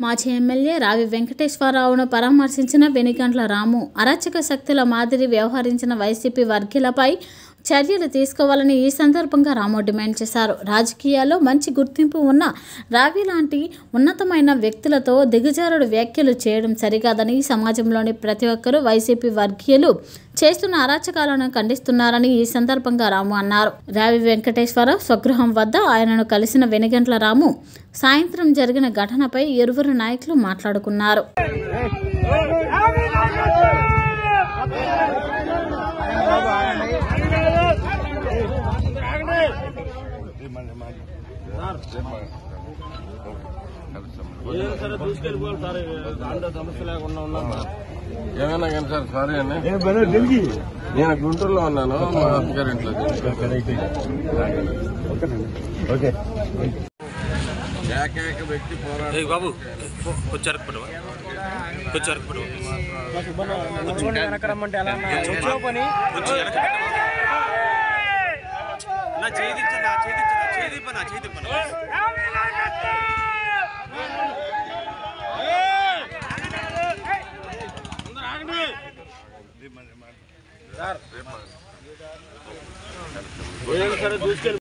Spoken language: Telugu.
మాజీ ఎమ్మెల్యే రావి వెంకటేశ్వరరావును పరామర్శించిన వెనిగండ్ల రాము అరాచక శక్తుల మాదిరి వ్యవహరించిన వైసీపీ వర్గీయులపై చర్యలు తీసుకోవాలని ఈ సందర్భంగా రాము డిమాండ్ చేశారు రాజకీయాల్లో మంచి గుర్తింపు ఉన్న రావి లాంటి ఉన్నతమైన వ్యక్తులతో దిగజారుడు వ్యాఖ్యలు చేయడం సరికాదని సమాజంలోని ప్రతి ఒక్కరూ వైసీపీ వర్గీయులు చేస్తున్న అరాచకాలను ఖండిస్తున్నారని ఈ సందర్భంగా రాము అన్నారు రావి వెంకటేశ్వర స్వగృహం వద్ద ఆయనను కలిసిన వెనుగంట్ల రాము సాయంత్రం జరిగిన ఘటనపై ఇరువురు నాయకులు మాట్లాడుకున్నారు ఏదైనా సరే తీసుకెళ్ళిపోవాలి సార్ దాంట్లో సమస్య లేకుండా ఉన్నాం ఏమైనా కానీ సార్ సారీ అండి నేను గుంటూరులో ఉన్నాను మా అత్తగారి ఇంట్లో ఏకైక వ్యక్తి పోరాటం ఏ బాబు కొంచెం అరకు పడవా కొంచెం అరకు పడవా వెనకరమ్మంటే ఎలా పని కొంచెం వెనక పెట్టవా? నా చేయించనా చేయించనా చేదిప్పనా చేదిప్పనా ఏదైనా సరే తీసుకెళ్ళి